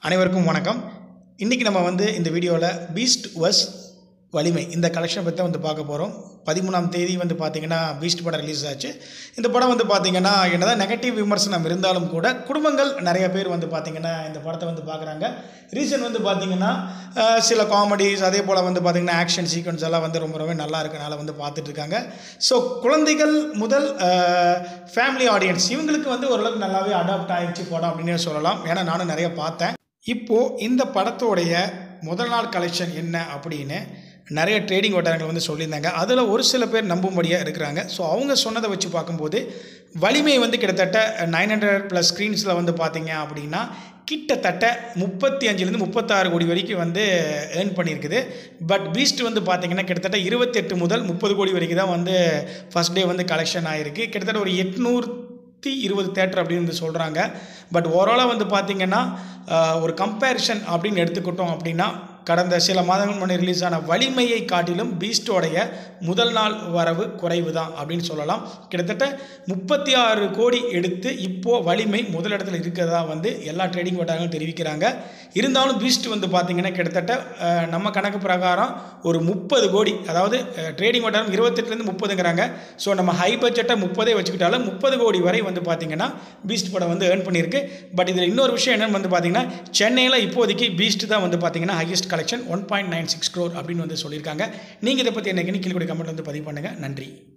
அனைவருக்கும் வணக்கம் இன்றைக்கி நம்ம வந்து இந்த வீடியோவில் பீஸ்ட் வஸ் வலிமை இந்த கலெக்ஷனை பற்றி வந்து பார்க்க போகிறோம் பதிமூணாம் தேதி வந்து பார்த்திங்கன்னா பீஸ்ட் படம் ரிலீஸ் ஆச்சு இந்த படம் வந்து பார்த்திங்கன்னா என்னதான் நெகட்டிவ் விமர்சனம் இருந்தாலும் கூட குடும்பங்கள் நிறைய பேர் வந்து பார்த்திங்கன்னா இந்த படத்தை வந்து பார்க்குறாங்க ரீசன் வந்து பார்த்திங்கன்னா அஹ், சில காமெடிஸ் அதே போல் வந்து பார்த்திங்கன்னா ஆக்ஷன் சீக்வன்ஸ் எல்லாம் வந்து ரொம்ப ரொம்ப நல்லா இருக்கனால வந்து பார்த்துட்டு இருக்காங்க ஸோ குழந்தைகள் முதல் ஃபேமிலி ஆடியன்ஸ் இவங்களுக்கு வந்து ஓரளவுக்கு நல்லாவே அடாப்ட் ஆயிடுச்சு படம் அப்படின்னு சொல்லலாம் ஏன்னா நானும் நிறைய பார்த்தேன் இப்போது இந்த படத்தோடைய முதல் நாள் கலெக்ஷன் என்ன அப்படின்னு நிறைய ட்ரேடிங் வட்டாரங்கள் வந்து சொல்லியிருந்தாங்க அதில் ஒரு சில பேர் நம்பும்படியாக இருக்கிறாங்க ஸோ அவங்க சொன்னதை வச்சு பார்க்கும்போது வலிமை வந்து கிட்டத்தட்ட நைன் ஹண்ட்ரட் ப்ளஸ் ஸ்க்ரீன்ஸில் வந்து பார்த்தீங்க அப்படின்னா கிட்டத்தட்ட முப்பத்தி அஞ்சுலேருந்து முப்பத்தாறு கோடி வரைக்கும் வந்து ஏர்ன் பண்ணியிருக்குது பட் பீஸ்ட் வந்து பார்த்தீங்கன்னா கிட்டத்தட்ட இருபத்தெட்டு முதல் முப்பது கோடி வரைக்கும் தான் வந்து ஃபஸ்ட் டே வந்து கலெக்ஷன் ஆகிருக்கு கிட்டத்தட்ட ஒரு எட்நூற்றி இருபது தேட்டர் அப்படின்னு வந்து சொல்கிறாங்க பட் ஓவராலாக வந்து பார்த்திங்கன்னா ஆஹ், ஒரு கம்பேரிஷன் அப்படின்னு எடுத்துக்கிட்டோம் அப்படின்னா கடந்த சில மாதங்கள் முன்னே ரிலீஸ் ஆன வலிமையை காட்டிலும் பீஸ்டோடைய முதல் நாள் வரவு குறைவு தான் அப்படின்னு சொல்லலாம் கிட்டத்தட்ட முப்பத்தி ஆறு கோடி எடுத்து இப்போது வலிமை முதலிடத்தில் இருக்கிறதா வந்து எல்லா ட்ரேடிங் வட்டாரங்களும் தெரிவிக்கிறாங்க இருந்தாலும் பீஸ்ட் வந்து பார்த்திங்கன்னா கிட்டத்தட்ட ஆஹ், நம்ம கணக்கு பிரகாரம் ஒரு முப்பது கோடி அதாவது ட்ரேடிங் வட்டாரம் இருபத்தெட்டுலேருந்து முப்பதுங்கிறாங்க ஸோ நம்ம ஹை பட்ஜெட்டை முப்பதே வச்சுக்கிட்டாலும் முப்பது கோடி வரை வந்து பார்த்திங்கன்னா பீஸ்ட் படம் வந்து ஏர்ன் பண்ணியிருக்கு பட் இதில் இன்னொரு விஷயம் என்னன்னு வந்து பார்த்திங்கன்னா சென்னையில் இப்போதைக்கு பீஸ்ட் தான் வந்து பார்த்திங்கன்னா highest collection one point nine six crore அப்படின்னு வந்து சொல்லியிருக்காங்க நீங்கள் இதை பற்றி எனக்கு கீழே கமெண்ட் வந்து பதிவு பண்ணுங்கள் நன்றி